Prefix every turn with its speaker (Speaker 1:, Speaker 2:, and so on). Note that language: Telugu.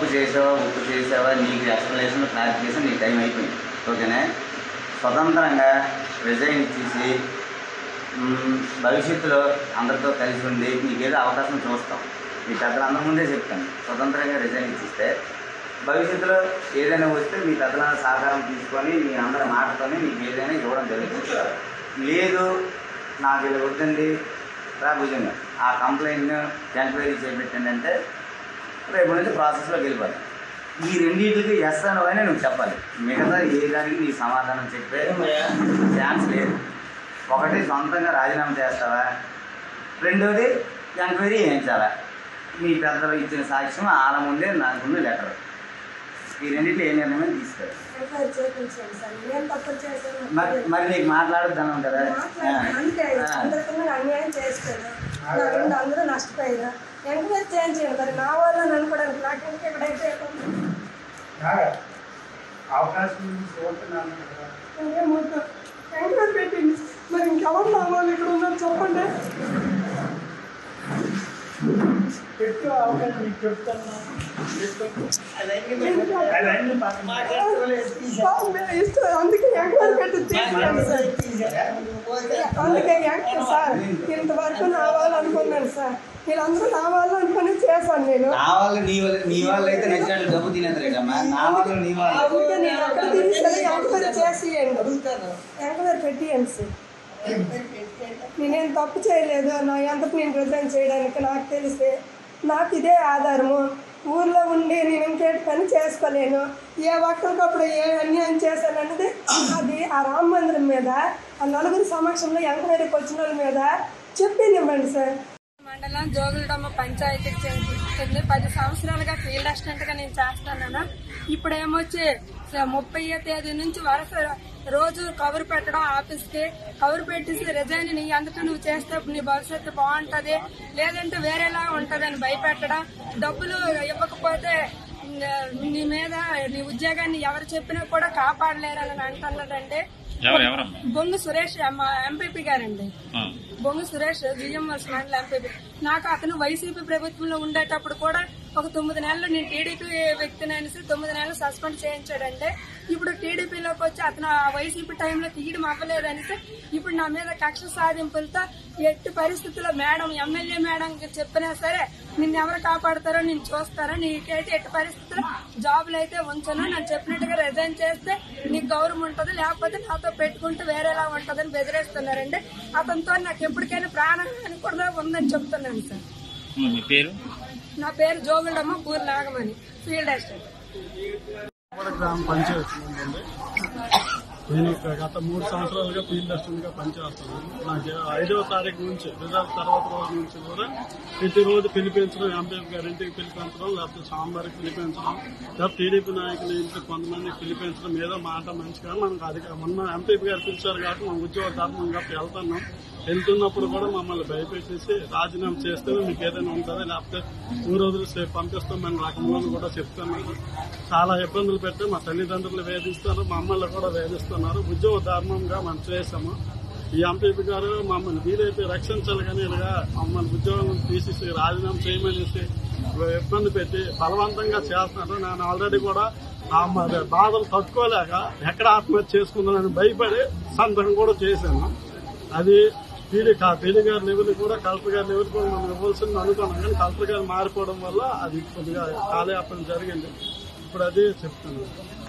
Speaker 1: చేసావా ఉప్పు చేసావా నీకు ఎక్స్ప్లెనేషన్ క్లారిఫికేషన్ నీ టైం అయిపోయింది ఓకేనా స్వతంత్రంగా రిజైన్ ఇచ్చేసి మ్మ్, భవిష్యత్తులో అందరితో కలిసి ఉండి నీకేదో అవకాశం చూస్తాం మీ పెద్దలందరి ముందే చెప్తాను స్వతంత్రంగా రిజైన్ ఇచ్చిస్తే భవిష్యత్తులో ఏదైనా వస్తే మీ పెద్దల సహకారం తీసుకొని మీ అందరి మాటతోనే మీకు ఏదైనా ఇవ్వడం జరుగుతుంది లేదు నాకు ఇలా వద్దండి రా భుజంగా ఆ కంప్లైంట్ ఎంక్వైరీ చేపెట్టండి అంటే రేపు నుంచి ప్రాసెస్లోకి వెళ్ళిపోతాం ఈ రెండింటికి ఎస్ అనవైనా నువ్వు చెప్పాలి మిగతా ఏ దానికి నీ సమాధానం చెప్పే ఛాన్స్ లేదు ఒకటి సొంతంగా రాజీనామా చేస్తావా రెండోది ఎంక్వైరీ చేయించాలా మీ పెద్దలు ఇచ్చిన సాక్ష్యం వాళ్ళ ముందే నాకున్న లెటర్ ఈ రెండింటిలో ఏ నిర్ణయం తీసుకోవాలి
Speaker 2: ఎంక్వైరీ చేయించండి సార్ నేను తప్పులు చేశాను
Speaker 1: మరి మరి నీకు మాట్లాడొద్దాను కదా
Speaker 2: మాట్లాడు. అంతే అందరికీ మీరు అన్యాయం చేస్తారు నా రెండు అందరూ నష్టపోయారు ఎంక్వైరీ చేయించండి మరి నా వాళ్ళని అనుకోవడానికి నాకు ఎందుకు ఎక్కడైతే
Speaker 3: అవకాశం చూస్తున్నాను కదా
Speaker 2: ఇంకేం మొత్తం ఎంక్వైరీ పెట్టింది మరి ఇంకెవరు నా వాళ్ళు ఇక్కడ ఉన్నారు చెప్పండి
Speaker 3: పెట్టు అవకాశం నీకు చెప్తాను అవన్నీ పక్కన
Speaker 2: సార్, మీరు ఇష్టం అందుకే ఎంక్వైరీ పెట్టి తీసుకెళ్ళండి సార్ అందుకే ఎంక్వైరీ సార్ ఇంతవరకు నా వాళ్ళు అనుకున్నాను సార్ వీళ్ళందరూ నా వాళ్ళు అనుకుని చేశాను నేను
Speaker 1: నా వాళ్ళు నీ వాళ్ళు నీ వాళ్ళు అయితే నచ్చినట్లు డబ్బు తినేద్దరేటమ్మా నా వాళ్ళు నీ వాళ్ళు
Speaker 2: అందుకే నేను అక్కడ తీసుకెళ్ళి ఎంక్వైరీ చేసియండి ఎంక్వైరీ పెట్టియండి సార్ నేనేం తప్పు చేయలేదు నా ఎంతకు నేను రిజైన్ చేయడానికి నాకు తెలిస్తే నాకు ఇదే ఆధారము ఊర్లో ఉండి నేను ఇంకేటి పని చేసుకోలేను ఏ ఒక్కరికప్పుడు ఏ అన్యాయం చేశానన్నది అది ఆ రామ మందిరం మీద ఆ నలుగురు సమక్షంలో ఎంక్వైరీకి వచ్చిన వాళ్ళ మీద చెప్పినివ్వండి సార్ మండలం జోగులడమ్మ పంచాయతీకి చెంది పది సంవత్సరాలుగా ఫీల్డ్ అసిస్టెంట్ గా నేను చేస్తాను ఇప్పుడు ఏమొచ్చి స- ముప్పైయో తేదీ నుంచి వరుస రోజు కవర్ పెట్టడం ఆఫీస్ కి కవర్ పెట్టేసి రిజైన్ నీ అంతటా నువ్వు చేస్తే నీ భవిష్యత్తు బాగుంటది లేదంటే వేరేలా ఉంటదని భయపెట్టడం డబ్బులు ఇవ్వకపోతే ఇంకా నీ మీద నీ ఉద్యోగాన్ని ఎవరు చెప్పినా కూడా కాపాడలేరని అంటున్నాడండి
Speaker 4: ఎవరు ఎవరమ్మా
Speaker 2: బొంగు సురేష్ మా ఎంపీపీ గారండి
Speaker 4: ఆ.
Speaker 2: బొంగు సురేష్ జిఎంఎస్ మండల ఎంపీపీ నాకు అతను వైసీపీ ప్రభుత్వంలో ఉండేటప్పుడు కూడా ఒక తొమ్మిది నెలలు నేను టీడీపీ వ్యక్తిని అనేసి తొమ్మిది నెలలు సస్పెండ్ చేయించాడంటే ఇప్పుడు టీడీపీలోకి వచ్చి అతను ఆ వైసీపీ టైంలో తీయడం అవ్వలేదనేసి ఇప్పుడు నా మీద కక్ష సాధింపులతో ఎట్టి పరిస్థితుల్లో మేడం ఎమ్మెల్యే మేడం చెప్పినా సరే నిన్ను ఎవరు కాపాడతారో నేను చూస్తారో నీకైతే ఎట్టి పరిస్థితుల్లో జాబులు అయితే ఉంచను నేను చెప్పినట్టుగా రిజైన్ చేస్తే నీకు గౌరవం ఉంటుంది లేకపోతే నాతో పెట్టుకుంటే వేరేలా ఉంటుందని బెదిరేస్తున్నారండి అతనితో నాకు ఎప్పటికైనా ప్రాణహాని కూడా ఉందని చెప్తున్నాను సార్
Speaker 4: ఉమ్, మీ పేరు
Speaker 2: నా పేరు జోగులమ్మ పూర్ నాగమణి ఫీల్డ్ అసిస్టెంట్
Speaker 3: కూడా గ్రామ పంచాయతీ ఉందండి నేను ఇక్కడ గత మూడు సంవత్సరాలుగా ఫీల్డ్ అసిస్టెంట్ గా పనిచేస్తున్నాను నాకు ఐదవ తారీఖు నుంచి రిజల్ట్ తర్వాత రోజు నుంచి కూడా ప్రతిరోజు పిలిపించడం ఎంపీ గారింటికి పిలిపించడం లేకపోతే సాంబార్కి పిలిపించడం లేకపోతే టీడీపీ నాయకుల ఇంటికి కొంతమంది పిలిపించడం ఏదో మాట మంచిగా మనకు అది మొన్న ఎంపీ గారు పిలిచారు కాబట్టి మనం ఉద్యోగ ధర్మం కాబట్టి వెళ్తున్నాం వెళ్తున్నప్పుడు కూడా మమ్మల్ని భయపెట్టేసి రాజీనామా చేస్తేనే మీకు ఏదైనా ఉంటుందా లేకపోతే ఊరు వదిలి పంపిస్తాం మన రకంలో కూడా చెప్తున్నారు చాలా ఇబ్బందులు పెట్టి మా తల్లిదండ్రులు వేధిస్తారు మమ్మల్ని కూడా వేధిస్తున్నారు ఉద్యోగ ధర్మంగా మనం చేసాము ఈ ఎంపీపీ గారు మమ్మల్ని వీలైతే రక్షించాలి కానీ ఇలాగా మమ్మల్ని ఉద్యోగం తీసేసి రాజీనామా చేయమనేసి ఇబ్బంది పెట్టి బలవంతంగా చేస్తున్నారు నేను ఆల్రెడీ కూడా ఆ మరి బాధలు తట్టుకోలేక ఎక్కడ ఆత్మహత్య చేసుకుందానని భయపడి సంతకం కూడా చేశాను అది పీడి పీడి గారి లెవెల్ కూడా కలెక్టర్ గారి లెవెల్ కూడా మనం ఇవ్వాల్సింది అనుకున్నాం కానీ కలెక్టర్ గారు మారిపోవడం వల్ల అది కొద్దిగా కాలయాపన జరిగింది ఇప్పుడు అదే చెప్తున్నాను